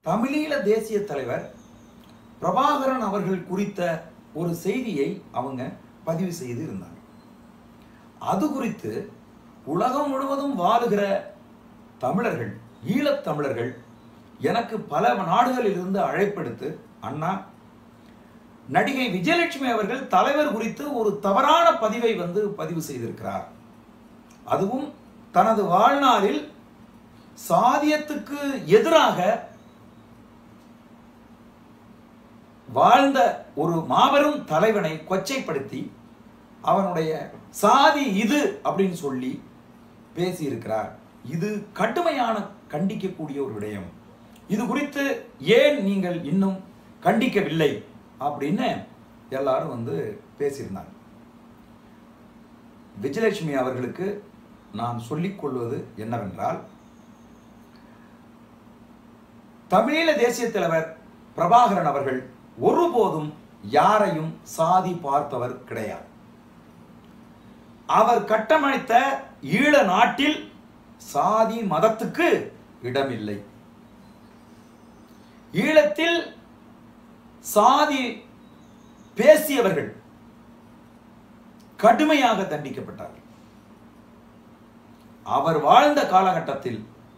தமிழீழ தேசிய தலைவர் பிரபாகரன் அவர்கள் குறித்த ஒரு செய்தியை அவங்க பதிவு செய்து இருந்தாங்க அது குறித்து உலகம் முழுவதும் வாழுகிற தமிழர்கள் ஈழத் தமிழர்கள் எனக்கு பல நாடுகளில் இருந்து அழைப்பெடுத்து அண்ணா நடிகை விஜயலட்சுமி அவர்கள் தலைவர் குறித்து ஒரு தவறான பதிவை வந்து பதிவு செய்திருக்கிறார் அதுவும் தனது வாழ்நாளில் சாதியத்துக்கு எதிராக வாழ்ந்த ஒரு மாபெரும் தலைவனை கொச்சைப்படுத்தி அவனுடைய சாதி இது அப்படின்னு சொல்லி பேசியிருக்கிறார் இது கடுமையான கண்டிக்கக்கூடிய ஒரு விடயம் இது குறித்து ஏன் நீங்கள் இன்னும் கண்டிக்கவில்லை அப்படின்னு எல்லாரும் வந்து பேசியிருந்தாங்க விஜயலட்சுமி அவர்களுக்கு நான் சொல்லிக் கொள்வது என்னவென்றால் தமிழீழ தேசிய தலைவர் பிரபாகரன் அவர்கள் ஒருபோதும் யாரையும் சாதி பார்த்தவர் கிடையாது அவர் கட்டமைத்த ஈழ நாட்டில் சாதி மதத்துக்கு இடமில்லை ஈழத்தில் சாதி பேசியவர்கள் கடுமையாக தண்டிக்கப்பட்டார்கள் அவர் வாழ்ந்த காலகட்டத்தில்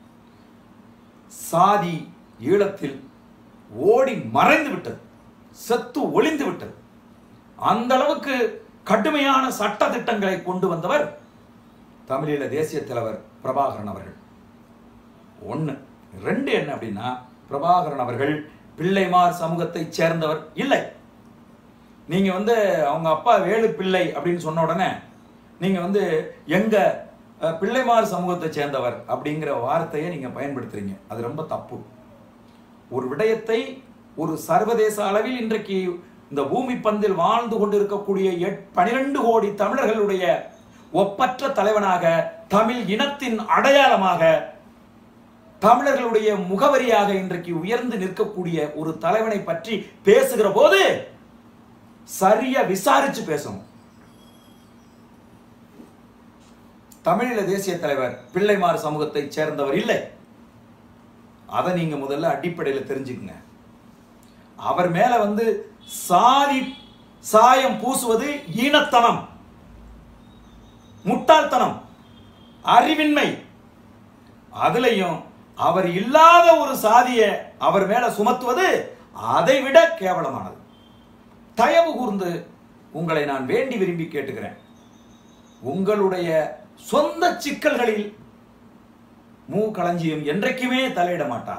சாதி ஈழத்தில் ஓடி மறைந்து விட்டது செத்து ஒளிந்து விட்டது அந்த அளவுக்கு கடுமையான சட்ட திட்டங்களை கொண்டு வந்தவர் தமிழீழ தேசிய தலைவர் பிரபாகரன் அவர்கள் ஒன்று ரெண்டு என்ன அப்படின்னா பிரபாகரன் அவர்கள் பிள்ளைமார் சமூகத்தைச் சேர்ந்தவர் இல்லை நீங்க வந்து அவங்க அப்பா வேலு பிள்ளை அப்படின்னு சொன்ன உடனே நீங்க வந்து எங்க அஹ், பிள்ளைமார் சமூகத்தை சேர்ந்தவர் அப்படிங்கிற வார்த்தையை நீங்க பயன்படுத்துறீங்க அது ரொம்ப தப்பு ஒரு விடயத்தை ஒரு சர்வதேச அளவில் இன்றைக்கு இந்த பூமி பந்தில் வாழ்ந்து கொண்டிருக்கக்கூடிய எட் பனிரெண்டு கோடி தமிழர்களுடைய ஒப்பற்ற தலைவனாக தமிழ் இனத்தின் அடையாளமாக தமிழர்களுடைய முகவரியாக இன்றைக்கு உயர்ந்து நிற்கக்கூடிய ஒரு தலைவனை பற்றி பேசுகிற போது சரியா விசாரிச்சு பேசணும் தமிழீழ தேசிய தலைவர் பிள்ளைமார் சமூகத்தைச் சேர்ந்தவர் இல்லை அதை நீங்க முதல்ல அடிப்படையில் தெரிஞ்சுக்குங்க அவர் மேல வந்து சாதி சாயம் பூசுவது ஈனத்தனம் முட்டாள்தனம் அறிவின்மை அதுலயும் அவர் இல்லாத ஒரு சாதிய அவர் மேல சுமத்துவது அதை விட கேவலமானது தயவு கூர்ந்து உங்களை நான் வேண்டி விரும்பி கேட்டுக்கிறேன் உங்களுடைய சொந்த சிக்கல்களில் மூ களஞ்சியம் என்றைக்குமே தலையிட மாட்டான்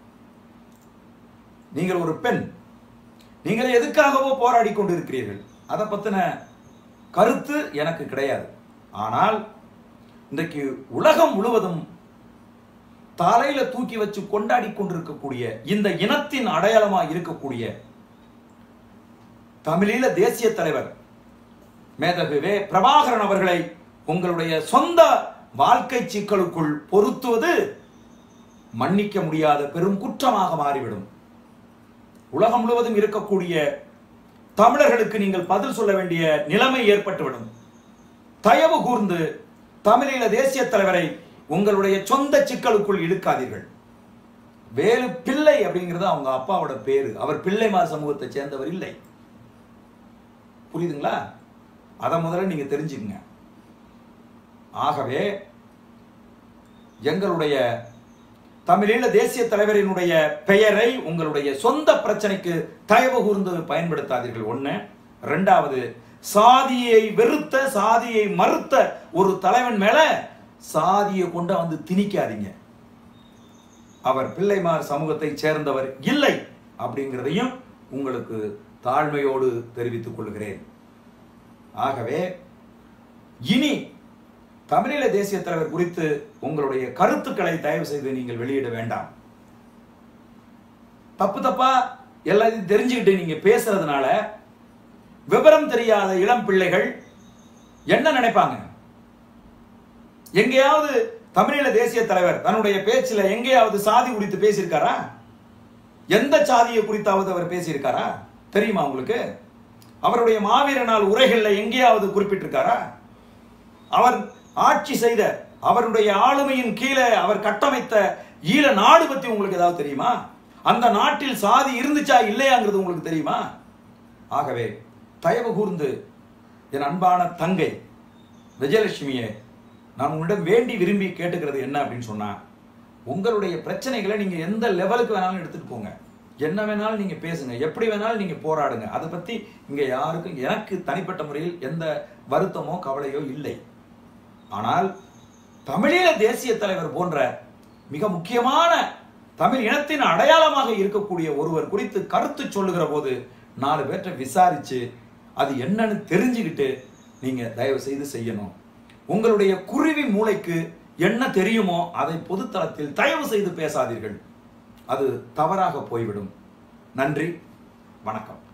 நீங்கள் ஒரு பெண் நீங்கள் எதுக்காகவோ போராடி கொண்டிருக்கிறீர்கள் அதை பத்தின கருத்து எனக்கு கிடையாது ஆனால் இன்றைக்கு உலகம் முழுவதும் தலையில தூக்கி வச்சு கொண்டாடி கொண்டிருக்கக்கூடிய இந்த இனத்தின் அடையாளமா இருக்கக்கூடிய தமிழீழ தேசிய தலைவர் மேதகு வே பிரபாகரன் அவர்களை உங்களுடைய சொந்த வாழ்க்கை சிக்கலுக்குள் பொருத்துவது மன்னிக்க முடியாத பெரும் குற்றமாக மாறிவிடும் உலகம் முழுவதும் இருக்கக்கூடிய தமிழர்களுக்கு நீங்கள் பதில் சொல்ல வேண்டிய நிலைமை ஏற்பட்டுவிடும் தயவு கூர்ந்து தமிழீழ தேசிய தலைவரை உங்களுடைய சொந்த சிக்கலுக்குள் இழுக்காதீர்கள் வேலு பிள்ளை அப்படிங்கிறது அவங்க அப்பாவோட பேரு அவர் பிள்ளைமார் சமூகத்தை சேர்ந்தவர் இல்லை புரியுதுங்களா அதை முதல்ல நீங்க தெரிஞ்சுக்கங்க ஆகவே எங்களுடைய தமிழீழ தேசிய தலைவரினுடைய பெயரை உங்களுடைய சொந்த பிரச்சனைக்கு தயவு கூர்ந்து பயன்படுத்தாதீர்கள் ஒண்ணு ரெண்டாவது சாதியை வெறுத்த சாதியை மறுத்த ஒரு தலைவன் மேல சாதியை கொண்டு வந்து திணிக்காதீங்க அவர் பிள்ளைமார் சமூகத்தை சேர்ந்தவர் இல்லை அப்படிங்கிறதையும் உங்களுக்கு தாழ்மையோடு தெரிவித்துக் கொள்கிறேன் ஆகவே இனி தமிழீழ தேசிய தலைவர் குறித்து உங்களுடைய கருத்துக்களை தயவு செய்து நீங்கள் வெளியிட வேண்டாம் தப்பு தப்பா எல்லாத்தையும் தெரிஞ்சுக்கிட்டு நீங்க பேசுறதுனால விவரம் தெரியாத இளம் பிள்ளைகள் என்ன நினைப்பாங்க எங்கேயாவது தமிழீழ தேசிய தலைவர் தன்னுடைய பேச்சுல எங்கேயாவது சாதி குறித்து பேசியிருக்காரா எந்த சாதியை குறித்தாவது அவர் பேசியிருக்காரா தெரியுமா உங்களுக்கு அவருடைய மாவீர நாள் உரைகள்ல எங்கேயாவது குறிப்பிட்டிருக்காரா அவர் ஆட்சி செய்த அவருடைய ஆளுமையின் கீழே அவர் கட்டமைத்த ஈழ நாடு பத்தி உங்களுக்கு ஏதாவது தெரியுமா அந்த நாட்டில் சாதி இருந்துச்சா இல்லையாங்கிறது உங்களுக்கு தெரியுமா ஆகவே தயவு கூர்ந்து என் அன்பான தங்கை விஜயலட்சுமியே நான் உங்களிடம் வேண்டி விரும்பி கேட்டுக்கிறது என்ன அப்படின்னு சொன்னா உங்களுடைய பிரச்சனைகளை நீங்க எந்த லெவலுக்கு வேணாலும் எடுத்துட்டு போங்க என்ன வேணாலும் நீங்க பேசுங்க எப்படி வேணாலும் நீங்க போராடுங்க அதை பத்தி இங்க யாருக்கும் எனக்கு தனிப்பட்ட முறையில் எந்த வருத்தமோ கவலையோ இல்லை ஆனால் தமிழீழ தேசிய தலைவர் போன்ற மிக முக்கியமான தமிழ் இனத்தின் அடையாளமாக இருக்கக்கூடிய ஒருவர் குறித்து கருத்து சொல்லுகிற போது நாலு பேர்ட்ட விசாரிச்சு அது என்னன்னு தெரிஞ்சுக்கிட்டு நீங்க தயவு செய்து செய்யணும் உங்களுடைய குருவி மூளைக்கு என்ன தெரியுமோ அதை பொதுத்தளத்தில் தயவு செய்து பேசாதீர்கள் அது தவறாக போய்விடும் நன்றி வணக்கம்